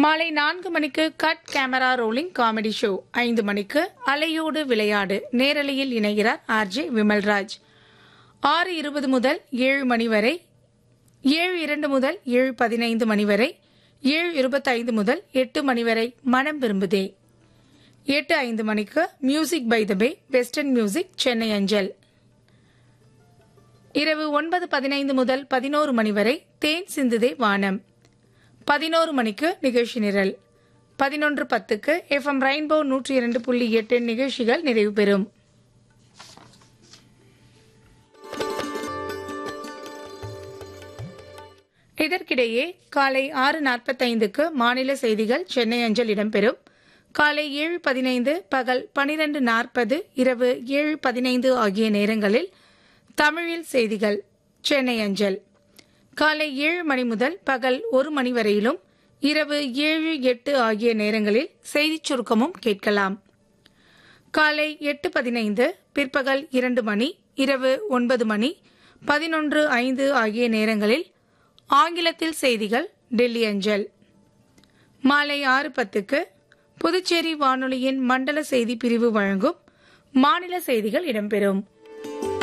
மாலை நான்கு மணிக்கு cut camera rolling comedy show ஐந்து மணிக்கு அலையோடு விளையாடு நேரலையில் இணைகிறார் ஆர்ஜே விமல்ராஜ் ஆறு இருபது முதல் ஏழு மணி வரை ஏழு இரண்டு முதல் ஏழு பதினைந்து மணி வரை ஏழு இருபத்தைந்து முதல் எட்டு மணி வரை மனம் விரும்புதே எட்டு ஐந்து மணிக்கு music by the bay western music Chennai அஞ்சல் இரவு ஒன்பது பதினைந்து முதல் பதினோரு மணி வரை தேன் சிந்துதே வானம் பதினோரு மணிக்கு நிகழ்ச்சி நிரல் பதினொன்று பத்துக்கு எஃப்எம் ரெயின்போ நூற்றி இரண்டு புள்ளி எட்டு நிகழ்ச்சிகள் நிறைவு பெறும் இதற்கிடையே காலை ஆறு நாற்பத்தைந்துக்கு மாநில செய்திகள் சென்னை அஞ்சல் இடம்பெறும் காலை ஏழு பதினைந்து பகல் பனிரெண்டு நாற்பது இரவு ஏழு பதினைந்து ஆகிய நேரங்களில் தமிழில் செய்திகள் சென்னை அஞ்சல் காலை ஏழு மணி முதல் பகல் ஒரு மணி வரையிலும் இரவு ஏழு எட்டு ஆகிய நேரங்களில் செய்திச் சுருக்கமும் கேட்கலாம் காலை எட்டு பதினைந்து பிற்பகல் இரண்டு மணி இரவு ஒன்பது மணி பதினொன்று ஐந்து ஆகிய நேரங்களில் ஆங்கிலத்தில் செய்திகள் டெல்லி அஞ்சல் மாலை ஆறு பத்துக்கு புதுச்சேரி வானொலியின் மண்டல செய்தி பிரிவு வழங்கும் மாநில செய்திகள் இடம்பெறும்